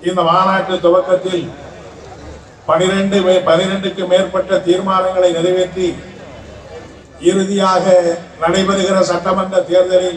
இந்த மாநாட்டு துவக்கத்தில் பனிரெண்டு பனிரெண்டுக்கு மேற்பட்ட தீர்மானங்களை நிறைவேற்றி இறுதியாக நடைபெறுகிற சட்டமன்ற தேர்தலில்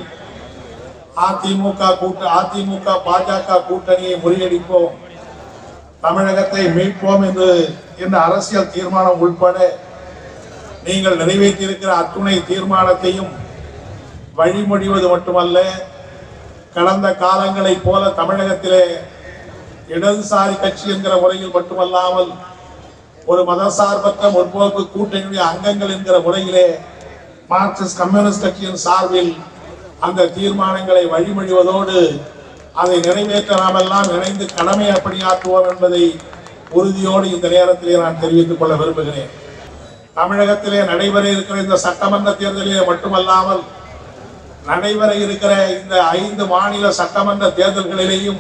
அதிமுக கூட்ட அதிமுக பாஜக கூட்டணியை முறியடிப்போம் தமிழகத்தை மீட்போம் என்று இந்த அரசியல் தீர்மானம் உட்பட நீங்கள் நிறைவேற்றியிருக்கிற அத்துணை தீர்மானத்தையும் வழிமொழிவது மட்டுமல்ல கடந்த காலங்களைப் போல தமிழகத்திலே இடதுசாரி கட்சி என்கிற முறையில் மட்டுமல்லாமல் ஒரு மதசார்பற்ற முற்போக்கு கூட்டணியுடைய அங்கங்கள் என்கிற முறையிலே மார்க்சிஸ்ட் கம்யூனிஸ்ட் கட்சியின் சார்பில் அந்த தீர்மானங்களை வழிமொழிவதோடு அதை நிறைவேற்ற நாமெல்லாம் இணைந்து கடமை பணியாற்றுவோம் என்பதை உறுதியோடு இந்த நேரத்திலே நான் தெரிவித்துக் கொள்ள விரும்புகிறேன் தமிழகத்திலே நடைபெற இருக்கிற இந்த சட்டமன்ற தேர்தலிலே மட்டுமல்லாமல் நடைபெற இருக்கிற இந்த ஐந்து மாநில சட்டமன்ற தேர்தல்களிலேயும்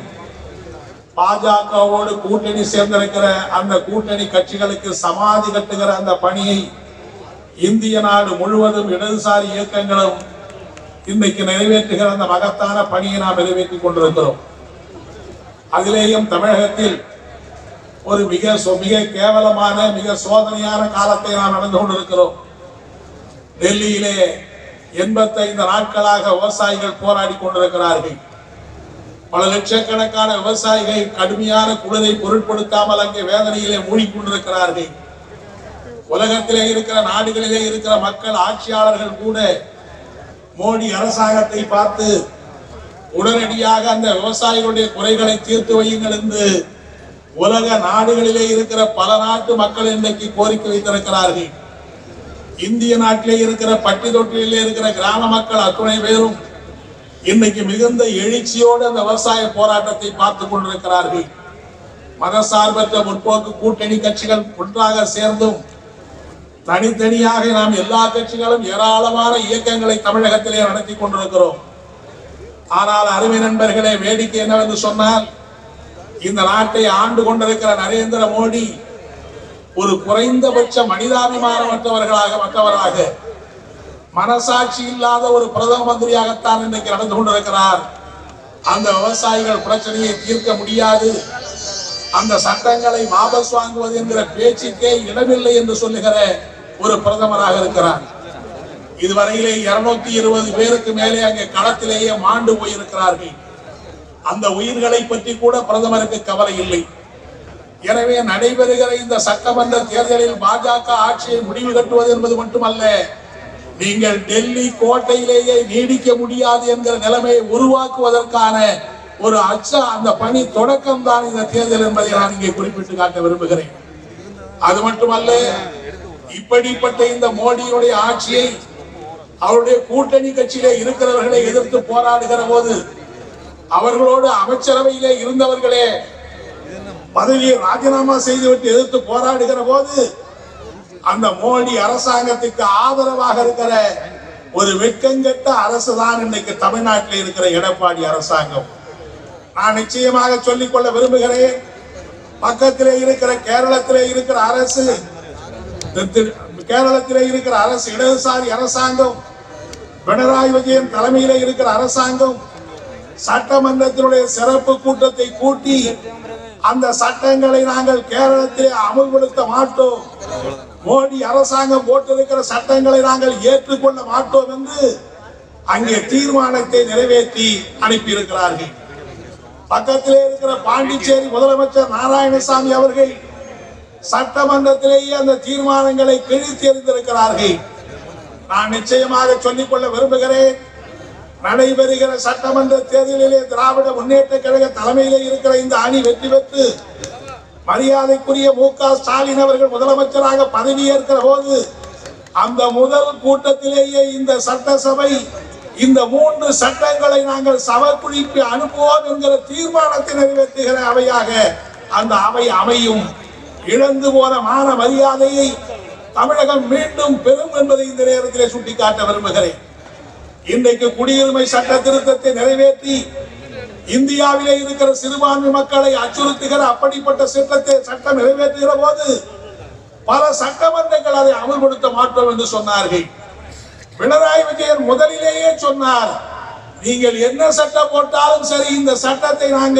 பாஜகவோடு கூட்டணி சேர்ந்திருக்கிற அந்த கூட்டணி கட்சிகளுக்கு சமாதி கட்டுகிற அந்த பணியை இந்திய நாடு முழுவதும் இடதுசாரி இயக்கங்களும் இன்னைக்கு நிறைவேற்றுகிற அந்த மகத்தான பணியை நாம் நிறைவேற்றிக் கொண்டிருக்கிறோம் அதிலேயும் தமிழகத்தில் ஒரு மிக சொ- மிக கேவலமான மிக சோதனையான காலத்தை நாம் நடந்து கொண்டிருக்கிறோம் டெல்லியிலே எண்பத்தைந்து நாட்களாக விவசாயிகள் போராடி கொண்டிருக்கிறார்கள் பல லட்சக்கணக்கான விவசாயிகள் கடுமையான குளிரை பொருட்படுத்தாமல் அங்கே வேதனையிலே மூழ்கிக்கொண்டிருக்கிறார்கள் உலகத்திலே இருக்கிற நாடுகளிலே இருக்கிற மக்கள் ஆட்சியாளர்கள் கூட மோடி அரசாங்கத்தை பார்த்து உடனடியாக அந்த விவசாயிகளுடைய குறைகளை தீர்த்து வையுங்கள் என்று உலக நாடுகளிலே இருக்கிற பல நாட்டு மக்கள் இன்றைக்கு கோரிக்கை வைத்திருக்கிறார்கள் இந்திய நாட்டிலே இருக்கிற பட்டி தொட்டிலே இருக்கிற கிராம மக்கள் அத்துணை பேரும் இன்னைக்கு மிகுந்த எழுச்சியோடு அந்த விவசாய போராட்டத்தை பார்த்து கொண்டிருக்கிறார்கள் மதசார்பற்ற முற்போக்கு கூட்டணி கட்சிகள் ஒன்றாக சேர்ந்தும் தனித்தனியாக நாம் எல்லா கட்சிகளும் ஏராளமான இயக்கங்களை தமிழகத்திலே நடத்தி கொண்டிருக்கிறோம் ஆனால் அருமை நண்பர்களே வேடிக்கை என்னவென்று சொன்னால் இந்த நாட்டை ஆண்டு கொண்டிருக்கிற நரேந்திர மோடி ஒரு குறைந்தபட்ச மனிதாபிமானமற்றவர்களாக மற்றவராக மனசாட்சி இல்லாத ஒரு பிரதம மந்திரியாகத்தான் இன்றைக்கு நடந்து கொண்டிருக்கிறார் அந்த விவசாயிகள் பிரச்சனையை தீர்க்க முடியாது அந்த சட்டங்களை வாபஸ் வாங்குவது என்கிற பேச்சுக்கே இடமில்லை என்று சொல்லுகிற ஒரு பிரதமராக இருக்கிறார் இதுவரையிலே இருநூத்தி இருபது பேருக்கு மேலே அங்கே களத்திலேயே மாண்டு போயிருக்கிறார்கள் அந்த உயிர்களை பற்றி கூட பிரதமருக்கு கவலை இல்லை எனவே நடைபெறுகிற இந்த சட்டமன்ற தேர்தலில் பாஜக ஆட்சியை முடிவு கட்டுவது என்பது மட்டுமல்ல நீங்கள் டெல்லி கோட்டையிலேயே நீடிக்க முடியாது என்கிற நிலைமையை உருவாக்குவதற்கான ஒரு அச்ச அந்த பணி தொடக்கம் தான் இந்த தேர்தல் என்பதை நான் இங்கே குறிப்பிட்டு காட்ட விரும்புகிறேன் அது மட்டுமல்ல இப்படிப்பட்ட இந்த மோடியுடைய ஆட்சியை அவருடைய கூட்டணி கட்சியிலே இருக்கிறவர்களை எதிர்த்து போராடுகிற போது அவர்களோடு அமைச்சரவையிலே இருந்தவர்களே பதவியை ராஜினாமா செய்துவிட்டு எதிர்த்து போராடுகிற போது அந்த மோடி அரசாங்கத்துக்கு ஆதரவாக இருக்கிற ஒரு வெட்கங்கெட்ட அரசு தான் இன்னைக்கு தமிழ்நாட்டில் இருக்கிற எடப்பாடி அரசாங்கம் நான் நிச்சயமாக சொல்லிக்கொள்ள விரும்புகிறேன் பக்கத்திலே இருக்கிற கேரளத்திலே இருக்கிற அரசு திரு- கேரளத்திலே இருக்கிற அரசு இடதுசாரி அரசாங்கம் பினராயி விஜயன் தலைமையிலே இருக்கிற அரசாங்கம் சட்டமன்றத்தினுடைய சிறப்பு கூட்டத்தை கூட்டி அந்த சட்டங்களை நாங்கள் கேரளத்திலே அமுல்படுத்த மாட்டோம் மோடி அரசாங்கம் போட்டிருக்கிற சட்டங்களை நாங்கள் ஏற்றுக்கொள்ள மாட்டோம் என்று அங்கே தீர்மானத்தை நிறைவேற்றி அனுப்பியிருக்கிறார்கள் பக்கத்திலே இருக்கிற பாண்டிச்சேரி முதலமைச்சர் நாராயணசாமி அவர்கள் சட்டமன்றத்திலேயே அந்த தீர்மானங்களை கிழித்து எறிந்திருக்கிறார்கள் நான் நிச்சயமாக சொல்லிக்கொள்ள விரும்புகிறேன் நடைபெறுகிற சட்டமன்ற தேர்தலிலே திராவிட முன்னேற்ற கழக தலைமையிலே இருக்கிற இந்த அணி வெற்றி பெற்று மரியாதைக்குரிய மு க ஸ்டாலின் அவர்கள் முதலமைச்சராக பதவியேற்கிற போது அந்த முதல் கூட்டத்திலேயே இந்த சட்டசபை இந்த மூன்று சட்டங்களை நாங்கள் சவக்குழிப்பு அனுப்புவோம் என்கிற தீர்மானத்தை நிறைவேற்றுகிற அவையாக அந்த அவை அமையும் இழந்து போன மான மரியாதையை தமிழகம் மீண்டும் பெறும் என்பதை இந்த நேரத்திலே சுட்டிக்காட்ட விரும்புகிறேன் இன்றைக்கு குடியுரிமை சட்ட திருத்தத்தை நிறைவேற்றி இந்தியாவிலே இருக்கிற சிறுபான்மை மக்களை அச்சுறுத்துகிற அப்படிப்பட்ட சட்டத்தை சட்டம் நிறைவேற்றுகிற போது பல சட்டமன்றங்கள் அதை அமல்படுத்த மாட்டோம் என்று சொன்னார்கள் பினராயி விஜயன் முதலிலேயே சொன்னார் நீங்கள் என்ன சட்டம் போட்டாலும் சரி இந்த சட்டத்தை நாங்கள்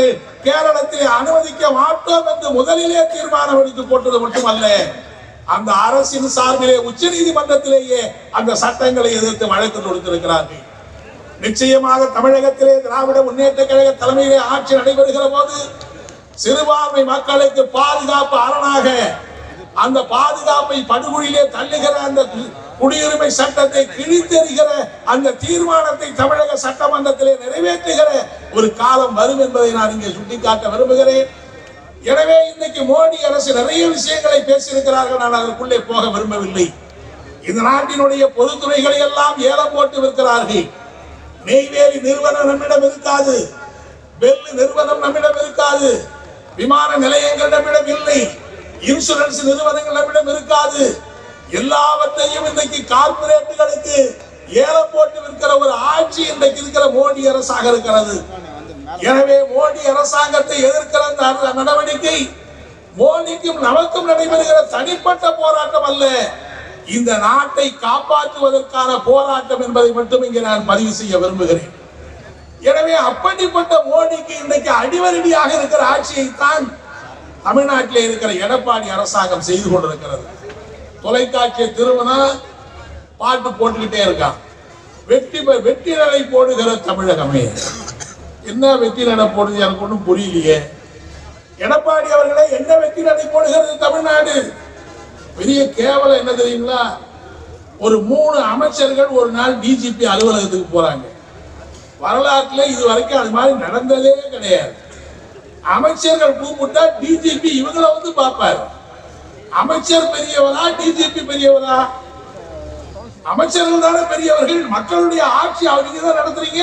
கேரளத்திலே அனுமதிக்க மாட்டோம் என்று முதலிலே தீர்மானம் எடுத்து போட்டது மட்டுமல்ல அந்த அரசின் சார்பிலே உச்ச நீதிமன்றத்திலேயே அந்த சட்டங்களை எதிர்த்து வழக்கு தொடுத்திருக்கிறார்கள் நிச்சயமாக தமிழகத்திலே திராவிட முன்னேற்ற கழக தலைமையிலே ஆட்சி நடைபெறுகிற போது சிறுபான்மை மக்களுக்கு பாதுகாப்பு அரணாக அந்த பாதுகாப்பை படுகொலியிலே தள்ளுகிற அந்த குடியுரிமை சட்டத்தை கிழித்தெறிகிற அந்த தீர்மானத்தை தமிழக சட்டமன்றத்திலே நிறைவேற்றுகிற ஒரு காலம் வரும் என்பதை நான் இங்கே சுட்டிக்காட்ட விரும்புகிறேன் எனவே இன்னைக்கு மோடி அரசு நிறைய விஷயங்களை பேசியிருக்கிறார்கள் நான் அதற்குள்ளே போக விரும்பவில்லை இந்த நாட்டினுடைய பொதுத்துறைகளை எல்லாம் ஏலம் போட்டு விற்கிறார்கள் நெய்வேலி நிறுவனம் நம்மிடம் இருக்காது பெல் நிறுவனம் நம்மிடம் இருக்காது விமான நிலையங்கள் நம்மிடம் இல்லை இன்சூரன்ஸ் நிறுவனங்கள் நம்மிடம் இருக்காது எல்லாவற்றையும் இன்றைக்கு கார்பரேட்டுகளுக்கு ஏலம் போட்டு விற்கிற ஒரு ஆட்சி இன்றைக்கு இருக்கிற மோடி அரசாக இருக்கிறது எனவே மோடி அரசாங்கத்தை எதிர்க்கிற அந்த நடவடிக்கை மோடிக்கும் நமக்கும் நடைபெறுகிற தனிப்பட்ட போராட்டம் அல்ல இந்த நாட்டை காப்பாற்றுவதற்கான போராட்டம் என்பதை மட்டும் இங்கே நான் பதிவு செய்ய விரும்புகிறேன் எனவே அப்படிப்பட்ட மோடிக்கு இன்றைக்கு அடிவரடியாக இருக்கிற ஆட்சியை தான் தமிழ்நாட்டிலே இருக்கிற எடப்பாடி அரசாங்கம் செய்து கொண்டிருக்கிறது தொலைக்காட்சியை திருமணா பாட்டு போட்டுக்கிட்டே இருக்கான் வெற்றி பெ- வெற்றி நடை போடுகிற தமிழகமே என்ன வெற்றி நடை போடுது எனக்கு ஒன்றும் புரியலையே எடப்பாடி அவர்களே என்ன வெற்றி நடை போடுகிறது தமிழ்நாடு பெரிய கேவலம் என்ன தெரியுங்களா ஒரு மூணு அமைச்சர்கள் ஒரு நாள் டிஜிபி அலுவலகத்துக்கு போறாங்க வரலாற்றுல இது வரைக்கும் அது மாதிரி நடந்ததே கிடையாது அமைச்சர்கள் கூப்பிட்டா டிஜிபி இவங்கள வந்து பார்ப்பாரு அமைச்சர் பெரியவரா டிஜிபி பெரியவரா அமைச்சர்கள் தானே பெரியவர்கள் மக்களுடைய ஆட்சி அவங்க தான் நடத்துறீங்க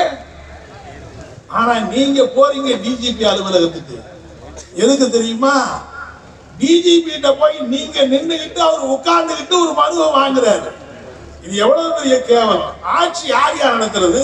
ஆனா நீங்க போறீங்க டிஜிபி அலுவலகத்துக்கு எதுக்கு தெரியுமா டிஜிபி கிட்ட போய் நீங்க நின்னுகிட்டு அவர் உட்கார்ந்துகிட்டு ஒரு மனுவை வாங்குறாரு இது எவ்வளவு பெரிய கேவலம் ஆட்சி யார் யார் நடத்துறது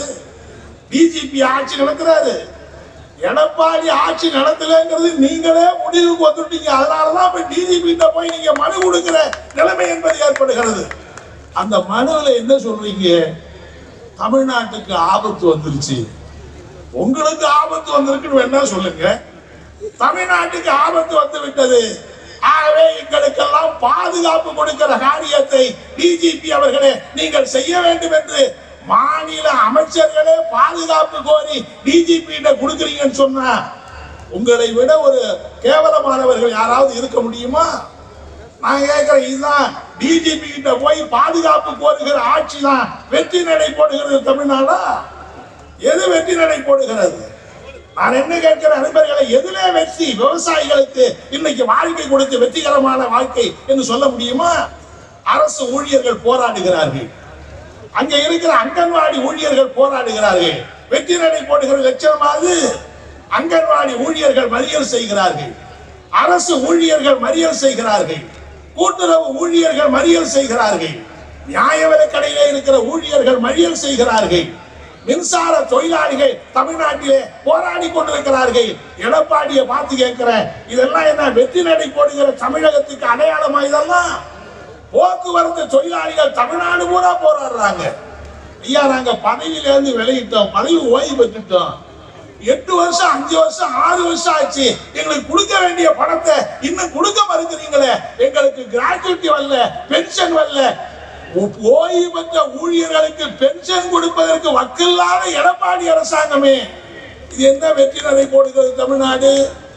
டிஜிபி ஆட்சி நடத்துறாரு எடப்பாடி ஆட்சி நடத்தலைங்கிறது நீங்களே முடிவுக்கு வந்துட்டீங்க அதனாலதான் இப்ப டிஜிபி கிட்ட போய் நீங்க மனு கொடுக்கிற நிலைமை என்பது ஏற்படுகிறது அந்த மனுவில் என்ன சொல்றீங்க தமிழ்நாட்டுக்கு ஆபத்து வந்துருச்சு உங்களுக்கு ஆபத்து வந்திருக்குன்னு வேணா சொல்லுங்க தமிழ்நாட்டுக்கு ஆபத்து வந்து விட்டது ஆகவே எங்களுக்கெல்லாம் பாதுகாப்பு கொடுக்கிற காரியத்தை டிஜிபி அவர்களே நீங்கள் செய்ய வேண்டும் என்று மாநில அமைச்சர்களே பாதுகாப்பு கோரி டிஜிபி கொடுக்குறீங்கன்னு சொன்னா உங்களை விட ஒரு கேவலமானவர்கள் யாராவது இருக்க முடியுமா நான் கேட்கிறேன் இதுதான் டிஜிபி கிட்ட போய் பாதுகாப்பு கோருகிற ஆட்சி தான் வெற்றி நடை போடுகிறது தமிழ்நாடா எது வெற்றி நடை போடுகிறது நான் என்ன கேட்கிற நண்பர்களை எதிலே வெற்றி விவசாயிகளுக்கு இன்னைக்கு வாழ்க்கை கொடுத்து வெற்றிகரமான வாழ்க்கை என்று சொல்ல முடியுமா அரசு ஊழியர்கள் போராடுகிறார்கள் அங்க இருக்கிற அங்கன்வாடி ஊழியர்கள் போராடுகிறார்கள் வெற்றி நடை போடுகிற லட்சணமாவது அங்கன்வாடி ஊழியர்கள் மறியல் செய்கிறார்கள் அரசு ஊழியர்கள் மறியல் செய்கிறார்கள் கூட்டுறவு ஊழியர்கள் மறியல் செய்கிறார்கள் நியாய விலைக் கடையிலே இருக்கிற ஊழியர்கள் மறியல் செய்கிறார்கள் மின்சார தொழிலாளிகள் தமிழ்நாட்டிலே போராடி கொண்டிருக்கிறார்கள் எடப்பாடியை பார்த்து கேட்கிறேன் இதெல்லாம் என்ன வெற்றி நடை போடுகிற தமிழகத்துக்கு அடையாளமா இதெல்லாம் போக்குவரத்து தொழிலாளிகள் தமிழ்நாடு பூரா போராடுறாங்க ஐயா நாங்க பதவியில இருந்து விலகிட்டோம் பதவி ஓய்வு பெற்றுட்டோம் எட்டு வருஷம் அஞ்சு வருஷம் ஆறு வருஷம் ஆச்சு எங்களுக்கு கொடுக்க வேண்டிய பணத்தை இன்னும் கொடுக்க மறுக்கிறீங்களே எங்களுக்கு கிராஜுவிட்டி வரல பென்ஷன் வரல ஓ- ஓய்வு பெற்ற ஊழியர்களுக்கு பென்ஷன் கொடுப்பதற்கு வக்கில்லாத எடப்பாடி அரசாங்கமே இது என்ன வெற்றி நடை போடுகிறது தமிழ்நாடு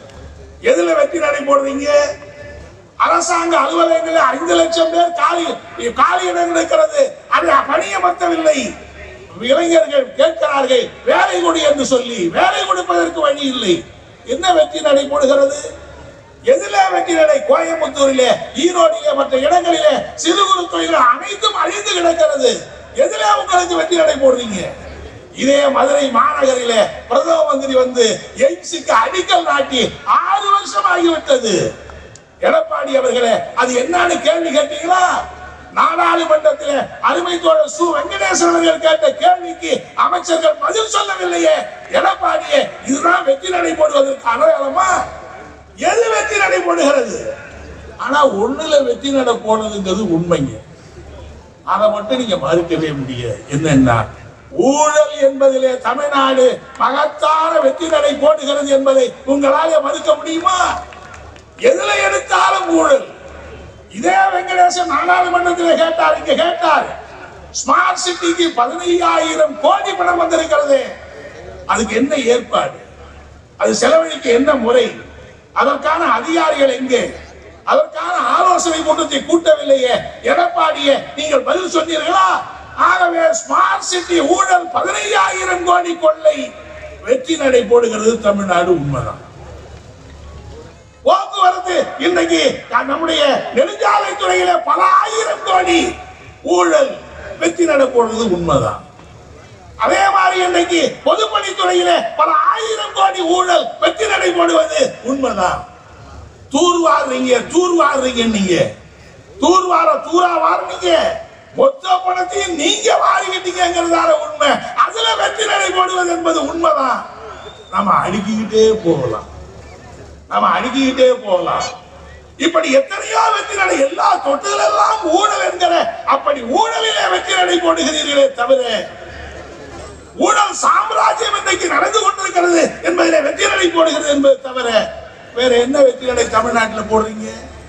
எதுல வெற்றி நடை போடுறீங்க அரசாங்க அலுவலகங்களில் ஐந்து லட்சம் பேர் காலி காலி இடங்கள் இருக்கிறது அது பணியமர்த்தவில்லை இளைஞர்கள் கேட்கிறார்கள் வேலை கொடு என்று சொல்லி வேலை கொடுப்பதற்கு வழி இல்லை என்ன வெற்றி நடை போடுகிறது எதில வெற்றி நடை கோயம்புத்தூரிலே ஈரோடிலே மற்ற இடங்களிலே சிறு குறு தொழில்கள் அனைத்தும் அழிந்து கிடக்கிறது எதில உங்களுக்கு வெற்றி நடை போடுறீங்க இதே மதுரை மாநகரிலே பிரதம மந்திரி வந்து எய்ம்ஸுக்கு அடிக்கல் நாட்டி ஆறு வருஷம் ஆகிவிட்டது எடப்பாடி அவர்களே அது என்னன்னு கேள்வி கேட்டீங்களா நாடாளுமன்றத்தில் அருமை தோழர் சு வெங்கடேசன் அவர்கள் கேட்ட கேள்விக்கு அமைச்சர்கள் பதில் சொல்லவில்லையே எடப்பாடியே இதுதான் வெற்றி நடை போடுவதற்கு அடையாளமா எது வெற்றி நடை போடுகிறது ஆனா ஒண்ணுல வெற்றி நடை போனதுங்கிறது உண்மைங்க அதை மட்டும் நீங்க மறுக்கவே முடியாது என்னன்னா ஊழல் என்பதிலே தமிழ்நாடு மகத்தான வெற்றி நடை போடுகிறது என்பதை உங்களாலே மறுக்க முடியுமா எதுல எடுத்தாலும் ஊழல் இதே வெங்கடேசன் நாடாளுமன்றத்தில் கேட்டார் இங்க கேட்டார் ஸ்மார்ட் சிட்டிக்கு பதினையாயிரம் கோடி பணம் வந்திருக்கிறது அதுக்கு என்ன ஏற்பாடு அது செலவழிக்க என்ன முறை அதற்கான அதிகாரிகள் எங்கே அதற்கான ஆலோசனை கூட்டத்தை கூட்டவில்லையே எடப்பாடியே நீங்கள் பதில் சொன்னீர்களா ஆகவே ஸ்மார்ட் சிட்டி ஊழல் பதினையாயிரம் கோடி கொள்ளை வெற்றி நடை போடுகிறது தமிழ்நாடு உண்மைதான் போக்குவரத்து இன்னைக்கு நம்முடைய நெடுஞ்சாலை துறையில பல ஆயிரம் கோடி ஊழல் வெற்றி நட போடுறது உண்மைதான் அதே மாதிரி இன்னைக்கு பொதுப்பணித்துறையில பல ஆயிரம் கோடி ஊழல் வெற்றி நடை போடுவது உண்மைதான் தூர் வாடுறீங்க தூர் வாடுறீங்க நீங்க தூர் வார தூரா வாடுறீங்க மொத்த பணத்தையும் நீங்க வாரிக்கிட்டீங்கிறதால உண்மை அதுல வெற்றி நடை போடுவது என்பது உண்மைதான் நம்ம அடுக்கிக்கிட்டே போகலாம் நம்ம அடுக்கிக்கிட்டே போகலாம் இப்படி எத்தனையோ வெற்றி நடை எல்லா தொட்டுகளெல்லாம் ஊழல் என்கிற அப்படி ஊழலிலே வெற்றி நடை போடுகிறீர்களே தவிர ஊழல் சாம்ராஜ்யம் இன்றைக்கு நடந்து கொண்டிருக்கிறது என்பதிலே வெற்றி நடை போடுகிறது என்பது தவிர வேற என்ன வெற்றி நடை தமிழ்நாட்டில் போடுறீங்க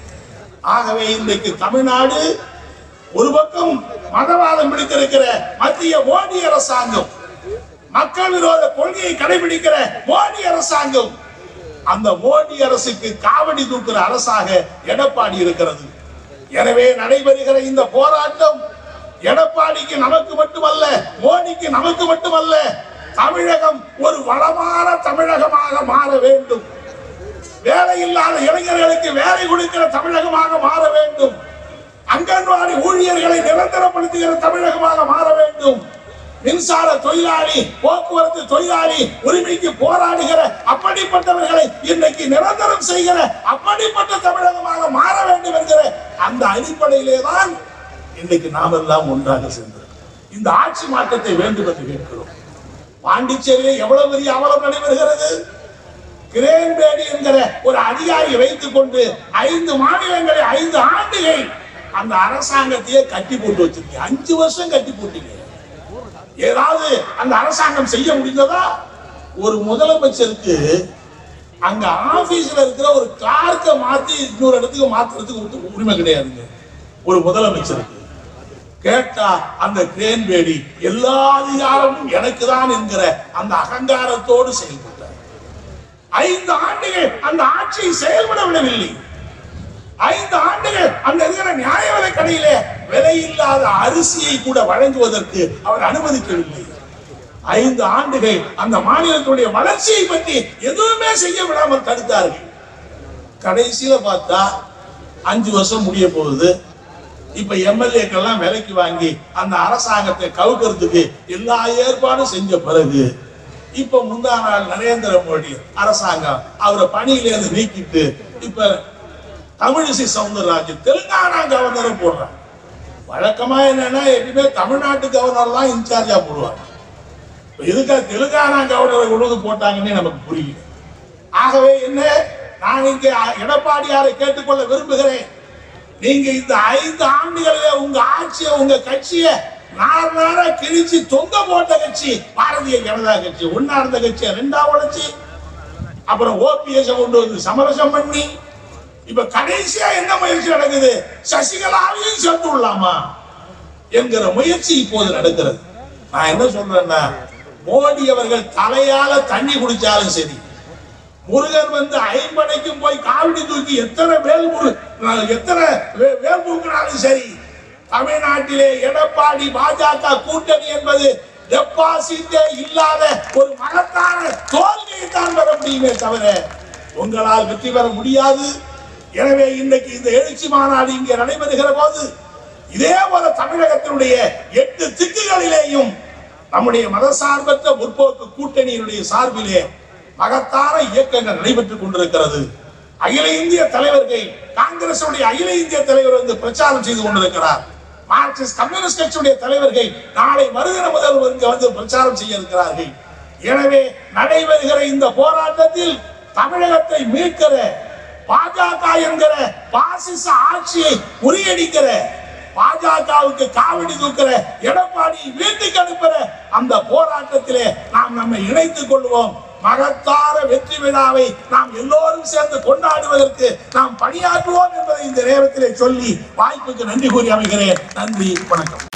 ஆகவே இன்றைக்கு தமிழ்நாடு ஒரு பக்கம் மதவாதம் பிடித்திருக்கிற மத்திய மோடி அரசாங்கம் மக்கள் விரோத கொள்கையை கடைபிடிக்கிற மோடி அரசாங்கம் அந்த மோடி அரசுக்கு காவடி தூக்குற அரசாக எடப்பாடி இருக்கிறது எனவே நடைபெறுகிற இந்த போராட்டம் எடப்பாடிக்கு நமக்கு மட்டுமல்ல மோடிக்கு நமக்கு மட்டுமல்ல தமிழகம் ஒரு வளமான தமிழகமாக மாற வேண்டும் வேலை இல்லாத இளைஞர்களுக்கு வேலை கொடுக்கிற தமிழகமாக மாற வேண்டும் அங்கன்வாடி ஊழியர்களை நிரந்தரப்படுத்துகிற தமிழகமாக மாற வேண்டும் மின்சார தொழிலாளி போக்குவரத்து தொழிலாளி உரிமைக்கு போராடுகிற அப்படிப்பட்டவர்களை இன்னைக்கு நிரந்தரம் செய்கிற அப்படிப்பட்ட தமிழகமாக மாற வேண்டும் என்கிற அந்த அடிப்படையிலே தான் இன்னைக்கு நாம் எல்லாம் ஒன்றாக சென்றோம் இந்த ஆட்சி மாற்றத்தை வேண்டும் என்று கேட்கிறோம் பாண்டிச்சேரியில் எவ்வளவு பெரிய அவலம் நடைபெறுகிறது கிரேன்பேடி என்கிற ஒரு அதிகாரியை வைத்துக் கொண்டு ஐந்து மாநிலங்களை ஐந்து ஆண்டுகள் அந்த அரசாங்கத்தையே கட்டி போட்டு வச்சிருக்கீங்க அஞ்சு வருஷம் கட்டி போட்டீங்க ஏதாவது அந்த அரசாங்கம் செய்ய முடிந்ததா ஒரு முதலமைச்சருக்கு அங்க ஆபீஸ்ல இருக்கிற ஒரு கிளார்க்க மாத்தி இன்னொரு இடத்துக்கு மாத்துறதுக்கு உட்டு- உரிமை கிடையாதுங்க ஒரு முதலமைச்சருக்கு கேட்டா அந்த கிரேன் பேடி எல்லா அதிகாரமும் எனக்கு தான் என்கிற அந்த அகங்காரத்தோடு செயல்பட்டார் ஐந்து ஆண்டுகள் அந்த ஆட்சியை செயல்பட விடவில்லை ஐந்து ஆண்டுகள் அந்த இருக்கிற நியாய விலை கடையிலே விலை இல்லாத அரிசியை கூட வழங்குவதற்கு அவர் அனுமதிக்கவில்லை ஐந்து ஆண்டுகள் அந்த மாநிலத்துடைய வளர்ச்சியை பற்றி எதுவுமே செய்ய விடாமல் தடுத்தார்கள் கடைசியில பார்த்தா அஞ்சு வருஷம் முடிய போகுது இப்ப எம்எல்ஏக்கெல்லாம் விலைக்கு வாங்கி அந்த அரசாங்கத்தை கவுக்கிறதுக்கு எல்லா ஏற்பாடும் செஞ்ச பிறகு இப்ப முந்தா நாள் நரேந்திர மோடி அரசாங்கம் அவரை பணியிலிருந்து நீக்கிட்டு இப்ப தமிழிசை சவுந்தரராஜன் தெலுங்கானா கவர்னரை போடுறாங்க வழக்கமா என்னன்னா எப்பயுமே தமிழ்நாட்டு கவர்னர் தான் இன்சார்ஜா போடுவாங்க இப்ப எதுக்கா தெலுங்கானா கவர்னரை கொண்டு வந்து போட்டாங்கன்னு நமக்கு புரியல ஆகவே என்ன நான் இங்கே எடப்பாடியாரை கேட்டுக்கொள்ள விரும்புகிறேன் நீங்க இந்த ஐந்து ஆண்டுகளிலே உங்க ஆட்சியை உங்க கட்சியை நார் நாரா கிழிச்சு தொங்க போட்ட கட்சி பாரதிய ஜனதா கட்சி ஒன்னா இருந்த கட்சியை ரெண்டா உடைச்சு அப்புறம் ஓபிஎஸ் கொண்டு வந்து சமரசம் பண்ணி இப்ப கடைசியா என்ன முயற்சி நடக்குது சசிகலாவையும் சேர்த்து விடலாமா என்கிற முயற்சி இப்போது நடக்கிறது நான் என்ன சொல்றேன்னா மோடி அவர்கள் தலையால தண்ணி குடிச்சாலும் சரி முருகன் வந்து ஐம்படைக்கும் போய் காவடி தூக்கி எத்தனை வேல் முரு எத்தனை வே- வேல் தூக்கினாலும் சரி தமிழ்நாட்டிலே எடப்பாடி பாஜக கூட்டணி என்பது டெபாசிட்டே இல்லாத ஒரு மகத்தான தோல்வியை தான் பெற முடியுமே தவிர உங்களால் வெற்றி பெற முடியாது எனவே இன்றைக்கு இந்த எழுச்சி மாநாடு இங்கே நடைபெறுகிற போது இதே போல தமிழகத்தினுடைய எட்டு திக்குகளிலேயும் நம்முடைய மதசார்பற்ற முற்போக்கு கூட்டணியினுடைய சார்பிலே மகத்தான இயக்கங்கள் நடைபெற்றுக் கொண்டிருக்கிறது அகில இந்திய தலைவர்கள் காங்கிரசுடைய அகில இந்திய தலைவர் வந்து பிரச்சாரம் செய்து கொண்டிருக்கிறார் மார்க்சிஸ்ட் கம்யூனிஸ்ட் கட்சியுடைய தலைவர்கள் நாளை மறுதினம் முதல் இங்க வந்து பிரச்சாரம் செய்ய இருக்கிறார்கள் எனவே நடைபெறுகிற இந்த போராட்டத்தில் தமிழகத்தை மீட்கிற பாஜக என்கிற பாசிச ஆட்சியை முறியடிக்கிற பாஜகவுக்கு காவடி தூக்குற எடப்பாடி வீட்டுக்கு அனுப்புற அந்த போராட்டத்திலே நாம் நம்மை இணைத்துக் கொள்வோம் மகத்தார வெற்றி விழாவை நாம் எல்லோரும் சேர்ந்து கொண்டாடுவதற்கு நாம் பணியாற்றுவோம் என்பதை இந்த நேரத்திலே சொல்லி வாய்ப்புக்கு நன்றி கூறி அமைகிறேன் நன்றி வணக்கம்